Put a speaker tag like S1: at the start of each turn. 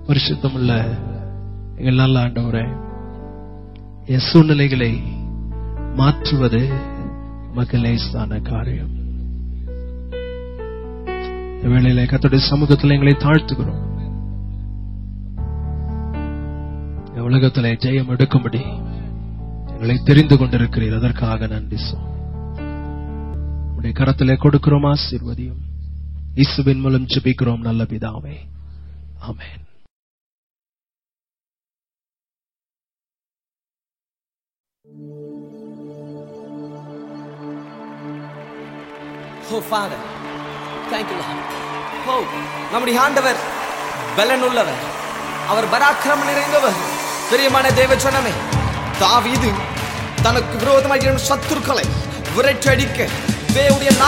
S1: பரிசுத்தமுள்ள எங்கள் நல்ல ஆண்டவரே என் சூழ்நிலைகளை மாற்றுவது மக்கள் லேசான காரியம் இந்த வேளையில கத்தோடைய சமூகத்தில் எங்களை தாழ்த்துகிறோம் இந்த உலகத்திலே ஜெயம் எடுக்கும்படி எங்களை தெரிந்து கொண்டிருக்கிறீர் அதற்காக நன்றி சொல் உடைய கரத்திலே கொடுக்கிறோம் ஆசீர்வதியும் இசுவின் மூலம் ஜெபிக்கிறோம் நல்ல பிதாவே ஆமென்
S2: Oh, Father. Thank you, Lord. Oh, நம்முடைய ஆண்டவர் பலன் உள்ளவர் அவர் பராக்கிரமம் நிறைந்தவர் பிரியமான தேவ ஜனமே தாவீது தனக்கு விரோதமாக எழும் சத்துருக்களை விரட்டடிக்க தேவனுடைய